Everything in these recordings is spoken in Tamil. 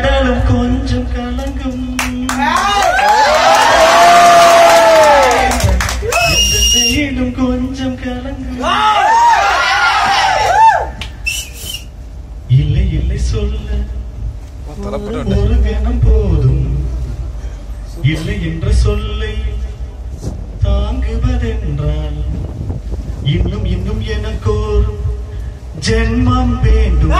கடலும் கொஞ்சம் கலங்கும் இந்த வீடும் கொஞ்சம் கலங்கும் இல்லை இல்லை சொல்ல ஒரு கணம் போதும் இல்லை என்ற சொல்லை தாங்குவதென்றால் இன்னும் இன்னும் எனக்கோர் ஜென்மம் வேண்டும்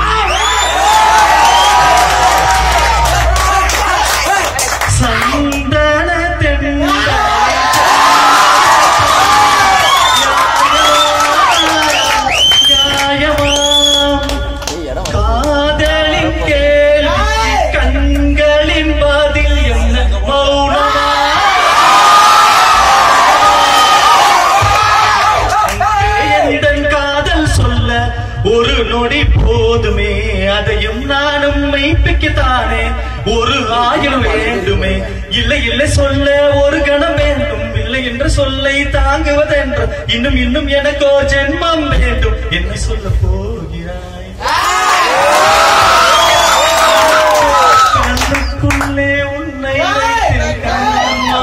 சந்தன தென்றாய் நியாயமாம் காதலின் கேள்வி கண்களின் பதில் என்ன மௌனமா என்னிடம் காதல் சொல்ல ஒரு நொடி போதுமே அதையும் நானும் மெய்ப்பிக்கத்தானே ஒரு ஆயுள் வேண்டுமே இல்லை இல்லை சொல்ல ஒரு கணம் வேண்டும் இல்லை என்ற சொல்லை தாங்குவதென்று இன்னும் இன்னும் எனக்கோ ஜென்மம் வேண்டும் என்ன சொல்ல போகிறாய் கண்ணுக்குள்ளே உன்னை வைத்திருக்கம்மா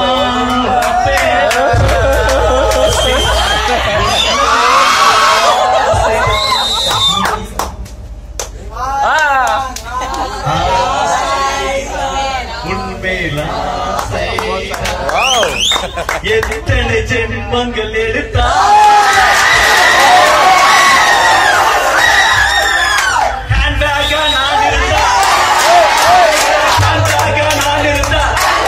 உண்மையில எத்தனை ஜென்மங்கள் எடுத்தா Handbag ஆ நான் இருந்தா Handbag ஆ நான் இருந்தா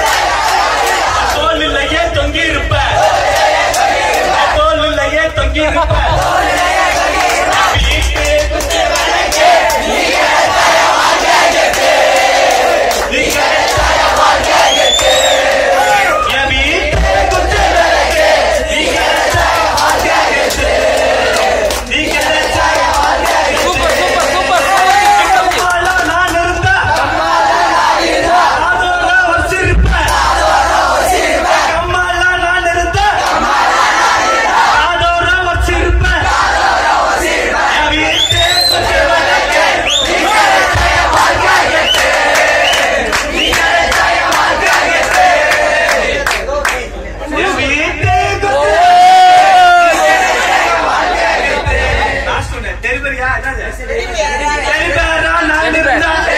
தோலிலேயே தொங்கி இருப்பேன் தோலிலேயே தொங்கி இருப்பேன் வீட்டு குத்து விளக்கு, நீ கிடைச்ச வாழ்க்கைக்கு. என் வீட்டு குத்து விளக்கு, நீ கிடைச்ச வாழ்க்கைக்கு. நீ கிடைச்ச சூப்பர் சூப்பர் சூப்பர் கம்மாளா நான் இருந்தா அதோட வச்சிருப்பேன் கம்மாளா நான் இருந்தா அதோட வச்சிருப்பேன் என் வீட்டு குத்து விளக்கு, நீ கிடைச்ச வாழ்க்கைக்கு. நீ கிடைச்ச வாழ்க்கைக்கு. என் வீட்டு குத்து நான் சொன்னேன் தெரியுறியா என்னது தெரியுறா நான் இருந்தா